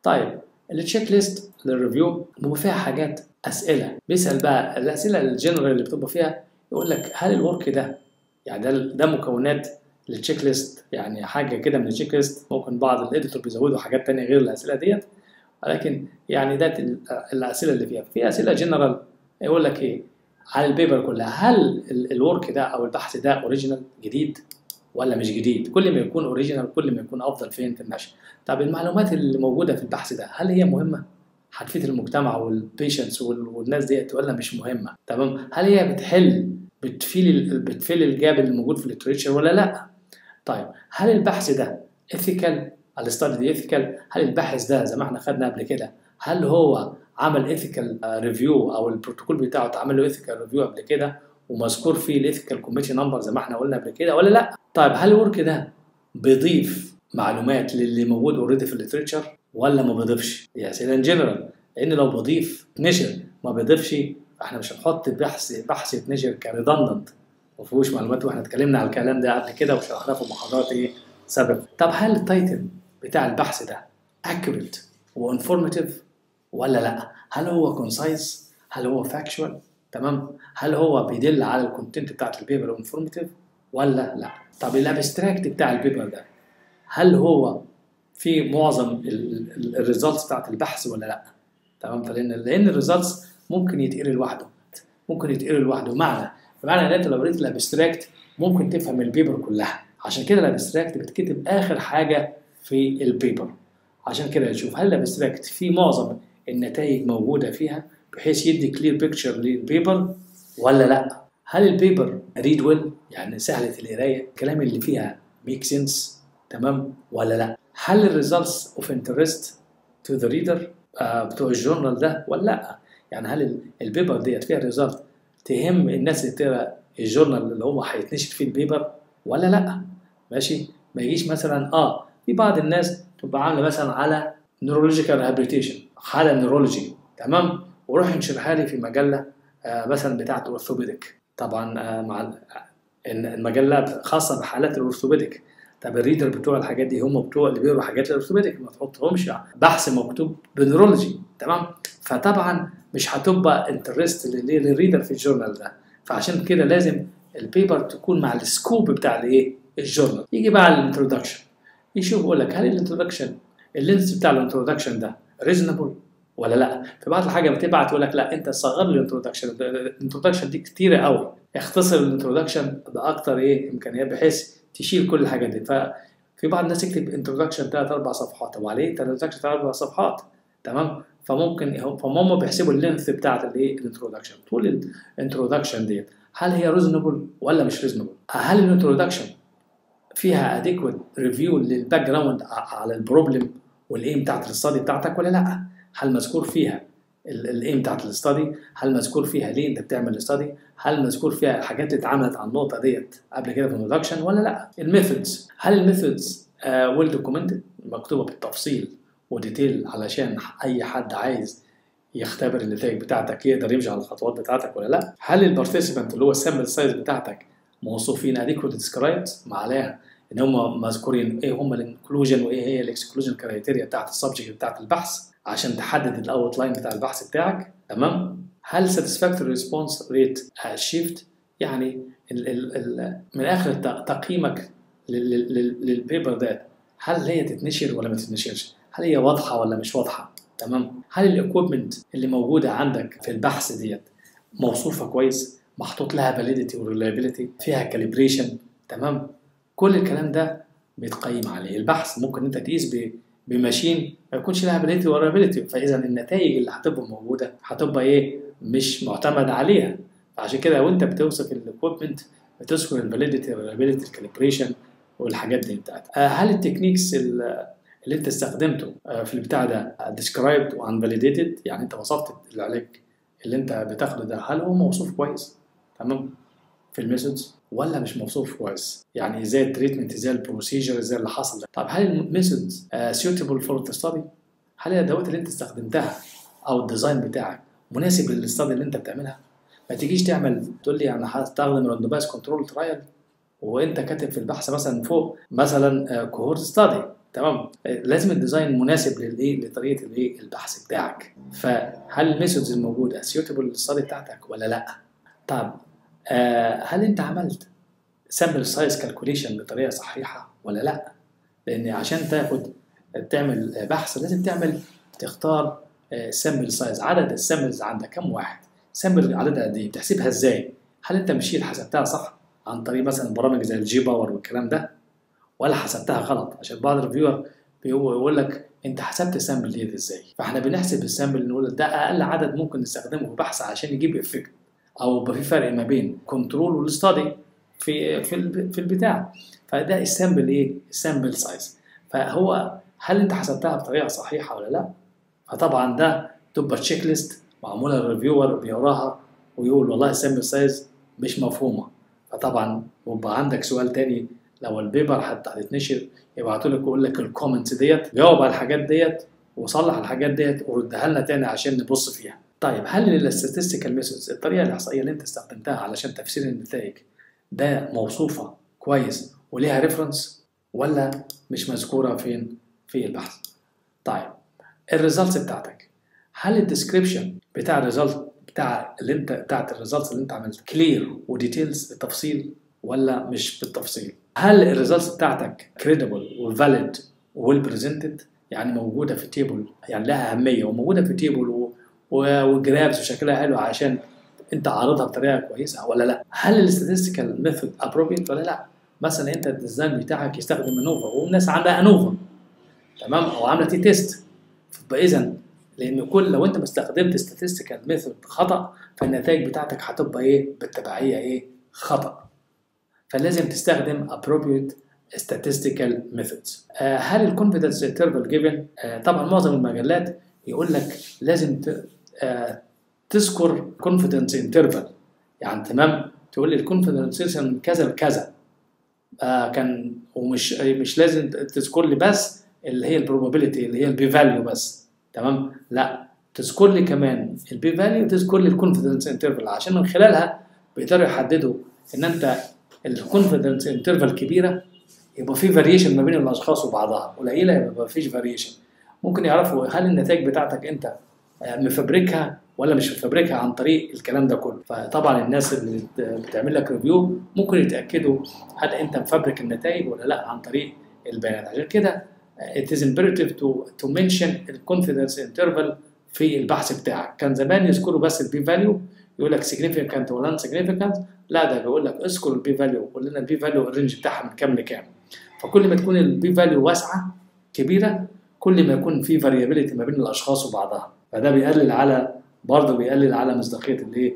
طيب التشيك ليست للريفيو بيبقى فيها حاجات اسئله بيسال بقى الاسئله الجنرال اللي بتبقى فيها يقول لك هل الورك ده يعني ده ده مكونات للتشيك ليست يعني حاجه كده من التشيك ليست ممكن بعض الاديتور بيزودوا حاجات تانية غير الاسئله ديت ولكن يعني ده ال- الاسئله اللي فيها في اسئله جنرال يقول لك ايه على البيبر كلها هل ال- الورك ده او البحث ده اوريجينال جديد ولا مش جديد كل ما يكون اوريجينال كل ما يكون افضل فين في النشر طب المعلومات اللي موجوده في البحث ده هل هي مهمه هتفيد المجتمع والبيشنتس والناس ديت ولا مش مهمه تمام هل هي بتحل بتفيل ال- بتفيل الجاب اللي موجود في الليتريتشر ولا لا طيب هل البحث ده ايثيكال الاستادي دي ايثيكال هل الباحث ده زي ما احنا خدنا قبل كده هل هو عمل ايثيكال ريفيو او البروتوكول بتاعه اتعمل له ايثيكال ريفيو قبل كده ومذكور فيه الايثيكال كوميتي نمبر زي ما احنا قلنا قبل كده ولا لا طيب هل الورك ده بيضيف معلومات للي موجود اوريدي في الليتريتشر ولا ما بيضيفش دي اسئله ان جنرال لان لو بيضيف نشر ما بيضيفش احنا مش هنحط بحث بحث يتنشر كريدندنت ما فيهوش معلومات واحنا اتكلمنا على الكلام ده قبل كده وشرحناه في محاضرات ايه سابقه طب هل التايتل بتاع البحث ده accurate وانفورماتيف ولا لا هل هو كونسايز هل هو فاكشوال تمام هل هو بيدل على الكونتنت بتاعت البيبر انفورماتيف ولا لا طب الابستراكت بتاع البيبر ده هل هو في معظم الريزلتس بتاعت البحث ولا لا تمام لان لان الريزلتس ممكن يتقري لوحده ممكن يتقري لوحده معنى بمعنى ان انت لو قريت الابستراكت ممكن تفهم البيبر كلها عشان كده الابستراكت بتكتب اخر حاجه في البيبر عشان كده نشوف هل الابستراكت في معظم النتائج موجوده فيها بحيث يدي كلير بيكتشر للبيبر ولا لا هل البيبر ريد ويل يعني سهله القرايه الكلام اللي فيها ميك سنس تمام ولا لا هل الريزلتس اوف انترست تو ذا ريدر بتوع الجورنال ده ولا لا يعني هل البيبر ديت فيها ريزلت تهم الناس اللي تقرا الجورنال اللي هو هيتنشر فيه البيبر ولا لا ماشي ما يجيش مثلا اه في بعض الناس تبقى عامله مثلا على نيورولوجيكال ريهابيليتيشن حاله نيورولوجي تمام وروح انشرها لي في مجله آه مثلا بتاعه اورثوبيديك طبعا آه مع المجله خاصه بحالات الاورثوبيديك طب الريدر بتوع الحاجات دي هم بتوع اللي بيقروا حاجات الاورثوبيديك ما تحطهمش بحث مكتوب بنيورولوجي تمام فطبعا مش هتبقى انترست للريدر في الجورنال ده فعشان كده لازم البيبر تكون مع السكوب بتاع الايه الجورنال يجي بقى الانترودكشن يشوف يقول لك هل الانترودكشن اللينس بتاع الانترودكشن ده ريزونبل ولا لا في بعض الحاجه بتبعت يقول لك لا انت صغر لي الانترودكشن الانترودكشن دي كتيره قوي اختصر الانترودكشن باكتر ايه امكانيات بحيث تشيل كل الحاجات دي ففي بعض الناس يكتب انترودكشن ثلاث اربع صفحات طب عليه انترودكشن ثلاث اربع صفحات تمام فممكن فهم بيحسبوا اللينث بتاعت الايه الانترودكشن طول الانترودكشن ديت هل هي ريزونبل ولا مش ريزونبل هل الانترودكشن فيها اديكوت ريفيو للباك جراوند على البروبلم والايم بتاعت الاستادي بتاعتك ولا لا هل مذكور فيها الايم بتاعت الاستادي هل مذكور فيها ليه انت بتعمل الاستادي هل مذكور فيها الحاجات اللي اتعملت على النقطه ديت قبل كده في الانترودكشن ولا لا الميثودز هل الميثودز ويل دوكيومنتد مكتوبه بالتفصيل وديتيل علشان اي حد عايز يختبر النتائج بتاعتك يقدر يمشي على الخطوات بتاعتك ولا لا هل البارتيسيبنت اللي هو السامبل سايز بتاعتك موصوفين اديكوت ديسكرايبد معناها ان هم مذكورين ايه هم الانكلوجن وايه هي الاكسكلوجن كرايتيريا بتاعت السبجكت بتاعت البحث عشان تحدد الاوت لاين بتاع البحث بتاعك تمام هل ساتسفاكتوري ريسبونس ريت شيفت يعني ال ال ال من اخر تقييمك للبيبر ده هل هي تتنشر ولا ما تتنشرش هل هي واضحه ولا مش واضحه تمام هل الاكويبمنت اللي موجوده عندك في البحث ديت موصوفه كويس محطوط لها فاليديتي وريلايبيليتي فيها كاليبريشن تمام كل الكلام ده بيتقيم عليه البحث ممكن انت تقيس بماشين ما يكونش لها فاليديتي وريلايبيليتي فاذا النتائج اللي هتبقى موجوده هتبقى ايه مش معتمد عليها فعشان كده وانت بتوصف الاكويبمنت بتذكر الفاليديتي والريلايبيليتي الكاليبريشن والحاجات دي بتاعتك هل التكنيكس اللي انت استخدمته في البتاع ده described وانفاليديتد يعني انت وصفت العلاج اللي انت بتاخده ده هل هو موصوف كويس تمام في الميثودز ولا مش موصوف كويس يعني ازاي التريتمنت ازاي البروسيجر ازاي اللي حصل ده طب هل الميثودز سيوتبل فور ذا ستادي هل الادوات اللي انت استخدمتها او الديزاين بتاعك مناسب للاستادي اللي انت بتعملها ما تجيش تعمل تقول لي انا هستخدم راندومايز كنترول ترايل وانت كاتب في البحث مثلا فوق مثلا كوهورت ستادي تمام لازم الديزاين مناسب للايه لطريقه الايه البحث بتاعك فهل الميثودز الموجوده سيوتبل للستادي بتاعتك ولا لا طب آه هل انت عملت سامبل سايز كالكوليشن بطريقه صحيحه ولا لا لان عشان تاخد تعمل بحث لازم تعمل تختار سامبل سايز عدد السامبلز عندك كم واحد سامبل عددها قد ايه بتحسبها ازاي هل انت مشيت حسبتها صح عن طريق مثلا برامج زي الجي باور والكلام ده ولا حسبتها غلط عشان بعض الريفيور بيقول لك انت حسبت السامبل ديت ازاي فاحنا بنحسب السامبل نقول ده اقل عدد ممكن نستخدمه في بحث عشان يجيب افكت او يبقى في فرق ما بين كنترول والستادي في في في البتاع فده السامبل ايه السامبل سايز فهو هل انت حسبتها بطريقه صحيحه ولا لا فطبعا ده تبقى تشيك ليست معموله الريفيور بيقراها ويقول والله السامبل سايز مش مفهومه فطبعا بيبقى عندك سؤال تاني لو البيبر حتى هتتنشر يبعتوا لك يقول لك الكومنتس ديت جاوب على الحاجات ديت وصلح الحاجات ديت وردها لنا تاني عشان نبص فيها طيب هل الستاتستيكال ميثودز الطريقه الاحصائيه اللي انت استخدمتها علشان تفسير النتائج ده موصوفه كويس وليها ريفرنس ولا مش مذكوره فين في البحث طيب الريزلتس بتاعتك هل الديسكريبشن بتاع الريزلت بتاع اللي انت بتاعت الريزلتس اللي انت عملت كلير وديتيلز التفصيل ولا مش بالتفصيل هل الريزلتس بتاعتك كريديبل وفاليد ويل بريزنتد يعني موجوده في التيبل يعني لها اهميه وموجوده في التيبل وجرافز وشكلها حلو عشان انت عارضها بطريقه كويسه ولا لا هل الاستاتستيكال ميثود ابروبريت ولا لا مثلا انت الديزاين بتاعك يستخدم انوفا والناس عندها انوفا تمام او عامله تي تيست فاذا لان كل لو انت ما استخدمت statistical ميثود خطا فالنتائج بتاعتك هتبقى ايه بالتبعيه ايه خطا فلازم تستخدم appropriate statistical methods آه هل الكونفيدنس interval given آه طبعا معظم المجلات يقول لك لازم ت... آه تذكر confidence interval يعني تمام تقول لي الكونفيدنس من كذا لكذا آه كان ومش مش لازم تذكر لي بس اللي هي البروبابيلتي اللي هي البي فاليو بس تمام لا تذكر لي كمان البي فاليو تذكر لي الكونفيدنس انترفال عشان من خلالها بيقدروا يحددوا ان انت الكونفيدنس انترفال كبيره يبقى في فاريشن ما بين الاشخاص وبعضها قليله يبقى ما فيش فاريشن ممكن يعرفوا هل النتائج بتاعتك انت مفبركها ولا مش مفبركها عن طريق الكلام ده كله فطبعا الناس اللي بتعمل لك ريفيو ممكن يتاكدوا هل انت مفبرك النتائج ولا لا عن طريق البيانات عشان كده it is imperative to to mention الكونفيدنس انترفال في البحث بتاعك كان زمان يذكروا بس البي فاليو يقول لك significant ولا significant لا ده بيقول لك اذكر البي فاليو قول لنا البي فاليو الرينج بتاعها من كام لكام فكل ما تكون البي فاليو واسعه كبيره كل ما يكون في فاريابيليتي ما بين الاشخاص وبعضها فده بيقلل على برضه بيقلل على مصداقيه الايه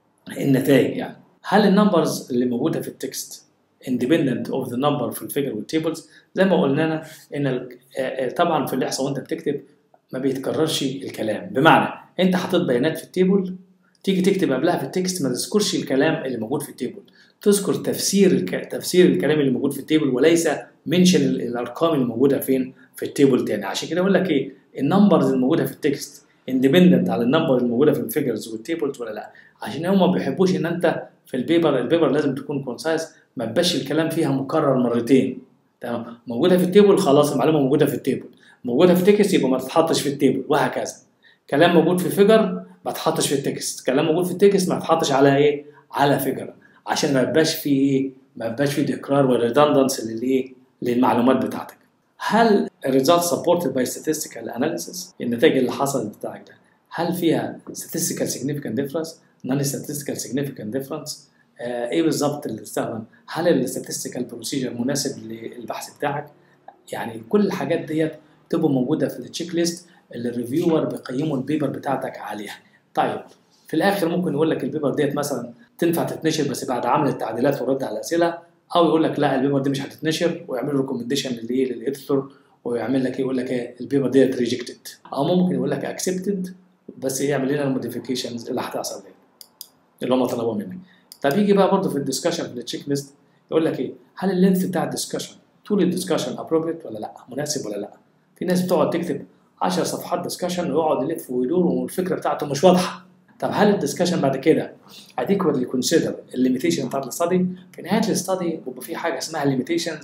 النتائج يعني هل النمبرز اللي موجوده في التكست independent of the number في الفيجر والتيبلز زي ما قلنا لنا ان طبعا في الاحصاء وانت بتكتب ما بيتكررش الكلام بمعنى انت حاطط بيانات في التيبل تيجي تكتب قبلها في التكست ما تذكرش الكلام اللي موجود في التيبل تذكر تفسير الك... تفسير الكلام اللي موجود في التيبل وليس منشن الارقام اللي موجوده فين في التيبل تاني عشان كده اقول لك ايه النمبرز الموجوده في التكست اندبندنت على النمبر الموجوده في الفيجرز والتيبلز ولا لا عشان هم ما بيحبوش ان انت في البيبر البيبر لازم تكون كونسايز ما تبقاش الكلام فيها مكرر مرتين تمام موجوده في التيبل خلاص المعلومه موجوده في التيبل موجوده في تكست يبقى ما تتحطش في التيبل وهكذا كلام موجود في فيجر ما تحطش في التكست كلام موجود في التكست ما تحطش على ايه على فيجر عشان ما يبقاش في ايه ما يبقاش في تكرار وريدندنس للايه للمعلومات بتاعتك هل الريزلت سبورتد باي statistical اناليسيس النتائج اللي حصلت بتاعك ده هل فيها statistical significant difference non statistical significant difference آه ايه بالظبط اللي استخدم هل الستاتستيكال بروسيجر مناسب للبحث بتاعك يعني كل الحاجات ديت تبقى موجوده في التشيك ليست اللي الريفيور بيقيموا البيبر بتاعتك عليها طيب في الاخر ممكن يقول لك البيبر ديت مثلا تنفع تتنشر بس بعد عمل التعديلات والرد على الاسئله او يقول لك لا البيبر دي مش هتتنشر ويعمل ريكومنديشن للايه للاديتور ويعمل لك يقول لك ايه البيبر ديت ريجكتد او ممكن يقول لك اكسبتد بس يعمل لنا الموديفيكيشنز اللي هتحصل دي اللي هم طلبوها منك طب يجي بقى برضه في الديسكشن في التشيك ليست يقول لك ايه هل اللينث بتاع الديسكشن طول الديسكشن ابروبريت ولا لا مناسب ولا لا في ناس بتقعد تكتب 10 صفحات ديسكشن ويقعد يلف ويدور والفكره بتاعته مش واضحه طب هل الديسكشن بعد كده adequately consider الليميتيشن بتاعت الاستادي في نهايه الاستادي بيبقى في حاجه اسمها limitations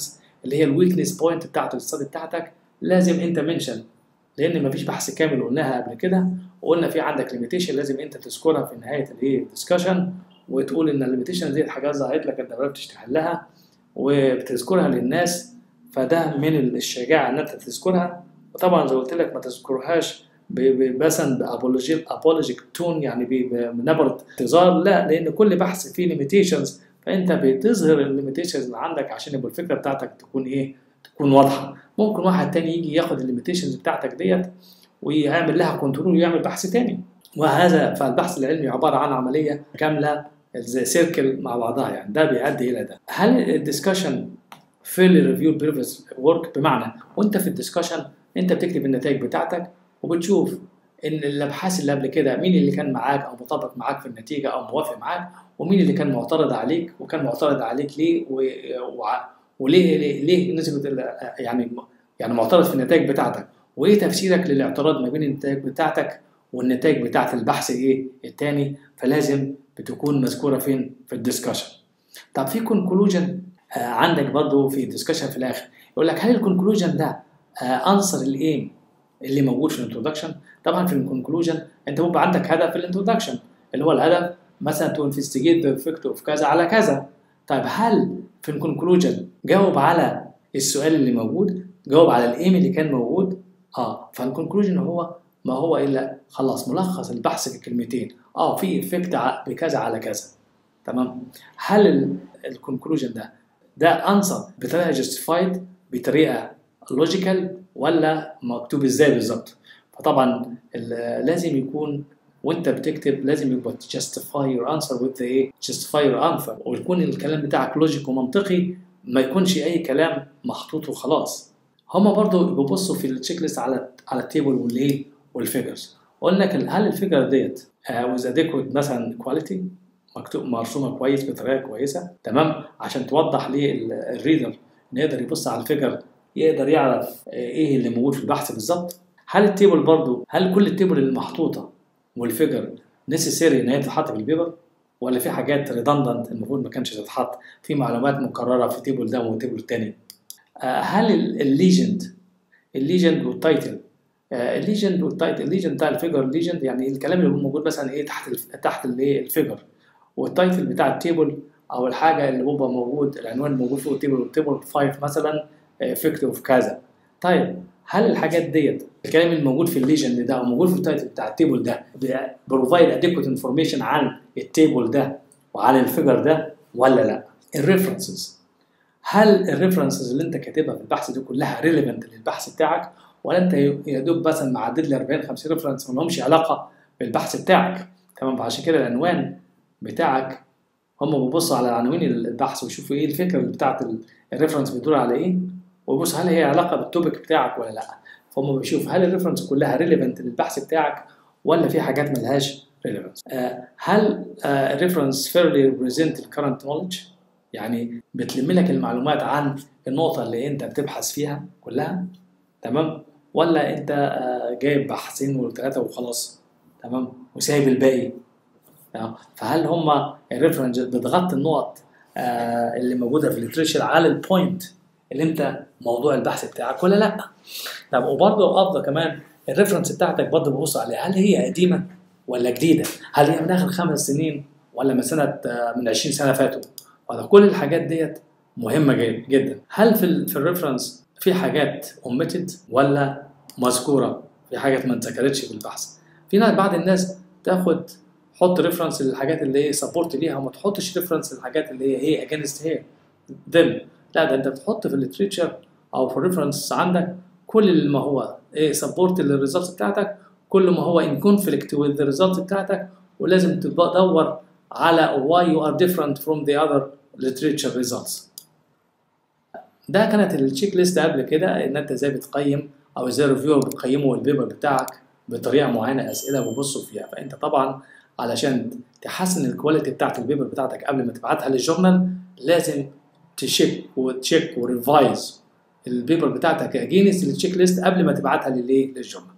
اللي هي الويكنس بوينت بتاعت الاستادي بتاعتك لازم انت منشن لان مفيش بحث كامل قلناها قبل كده وقلنا في عندك ليميتيشن لازم انت تذكرها في نهايه الايه الدسكشن وتقول ان الليميتيشن دي حاجات ظهرت لك انت ما عرفتش تحلها وبتذكرها للناس فده من الشجاعه ان انت تذكرها وطبعا زي ما قلت لك ما تذكرهاش مثلا بابولوجيك ابولوجيك تون يعني بنبره اعتذار لا لان كل بحث فيه ليميتيشنز فانت بتظهر الليميتيشنز اللي عندك عشان يبقى الفكره بتاعتك تكون ايه تكون واضحه ممكن واحد تاني يجي ياخد الليميتيشنز بتاعتك ديت ويعمل لها كنترول ويعمل بحث تاني وهذا فالبحث العلمي عباره عن عمليه كامله زي سيركل مع بعضها يعني ده بيؤدي الى ده هل الدسكشن في الريفيو بريفيس ورك بمعنى وانت في الدسكشن انت بتكتب النتائج بتاعتك وبتشوف ان الابحاث اللي قبل كده مين اللي كان معاك او مطابق معاك في النتيجه او موافق معاك ومين اللي كان معترض عليك وكان معترض عليك ليه و... و... وليه ليه, ليه نسبه يعني يعني معترض في النتائج بتاعتك وايه تفسيرك للاعتراض ما بين النتائج بتاعتك والنتائج بتاعت البحث ايه الثاني فلازم بتكون مذكوره فين في الدسكشن طب في كونكلوجن آه عندك برضو في الدسكشن في الاخر يقول لك هل الكونكلوجن ده آه انصر الايم اللي موجود في الانترودكشن طبعا في الكونكلوجن انت بيبقى عندك هدف في الانترودكشن اللي هو الهدف مثلا تو انفستيجيت ذا افكت اوف كذا على كذا طيب هل في الكونكلوجن جاوب على السؤال اللي موجود جاوب على الايم اللي كان موجود اه فالكونكلوجن هو ما هو الا خلاص ملخص البحث في كلمتين اه في افكت بكذا على كذا تمام هل الكونكلوجن ده ده انسر بطريقه جاستيفايد بطريقه لوجيكال ولا مكتوب ازاي بالظبط فطبعا لازم يكون وانت بتكتب لازم يبقى justify your answer with the ايه justify your answer ويكون الكلام بتاعك لوجيك ومنطقي ما يكونش اي كلام محطوط وخلاص هما برضو بيبصوا في التشيك ليست على على التيبل والايه والفيجرز قلنا هل الفيجر ديت with adequate مثلا كواليتي مكتوب مرسومه كويس بطريقه كويسه تمام عشان توضح للريدر انه يقدر يبص على الفيجر يقدر يعرف ايه اللي موجود في البحث بالظبط هل التيبل برضو هل كل التيبل المحطوطه والفيجر نسيسيري ان هي تتحط في البيبر ولا في حاجات ريدندنت المفروض ما كانش تتحط في معلومات مكرره في تيبل ده والتيبل الثاني هل الليجند الليجند والتايتل الليجند والتايتل الليجند بتاع الفيجر الليجند يعني الكلام اللي موجود مثلا ايه تحت الف... تحت الايه الفيجر والتايتل بتاع التيبل او الحاجه اللي بيبقى موجود العنوان الموجود فوق التيبل والتيبل 5 مثلا افكت اوف كذا طيب هل الحاجات ديت الكلام اللي موجود في الليجند ده او موجود في التايتل بتاع التيبل ده بروفايد اديكوت انفورميشن عن التيبل ده وعن الفيجر ده ولا لا الريفرنسز هل الريفرنسز اللي انت كاتبها في البحث دي كلها ريليفنت للبحث بتاعك ولا انت يا دوب مثلا معدد لي 40 50 ريفرنس ما لهمش علاقه بالبحث بتاعك تمام فعشان كده العنوان بتاعك هم بيبصوا على عناوين البحث ويشوفوا ايه الفكره اللي بتاعت الريفرنس بتدور على ايه ويبص هل هي علاقه بالتوبيك بتاعك ولا لا فهم بيشوفوا هل الريفرنس كلها ريليفنت للبحث بتاعك ولا في حاجات ملهاش ريليفنس آه هل الريفرنس فيرلي ريبريزنت الكرنت نولج يعني بتلم لك المعلومات عن النقطه اللي انت بتبحث فيها كلها تمام ولا انت آه جايب بحثين وثلاثه وخلاص تمام وسايب الباقي تمام فهل هم الريفرنس بتغطي النقط آه اللي موجوده في الليتريشر على البوينت اللي انت موضوع البحث بتاعك ولا لا طب وبرضه افضل كمان الريفرنس بتاعتك برضه ببص عليها هل هي قديمه ولا جديده هل هي من اخر خمس سنين ولا من سنه من 20 سنه فاتوا وهذا كل الحاجات ديت مهمه جدا هل في في الريفرنس في حاجات اوميتد ولا مذكوره في حاجات ما اتذكرتش في البحث في ناس بعض الناس تاخد حط ريفرنس للحاجات اللي هي سبورت ليها وما تحطش ريفرنس للحاجات اللي هي هي اجينست هي ذم لا ده انت بتحط في الليتريتشر او في الريفرنس عندك كل ما هو ايه سبورت للريزلتس بتاعتك كل ما هو ان كونفليكت وذ ذا ريزلت بتاعتك ولازم تدور على why you are different from the other literature results ده كانت التشيك ليست قبل كده ان انت ازاي بتقيم او ازاي الريفيور بتقيمه البيبر بتاعك بطريقه معينه اسئله بيبصوا فيها فانت طبعا علشان تحسن الكواليتي بتاعت البيبر بتاعتك قبل ما تبعتها للجورنال لازم تشيك وتشيك وريفايز البيبر بتاعتك اجينست التشيك ليست قبل ما تبعتها للايه للجورنال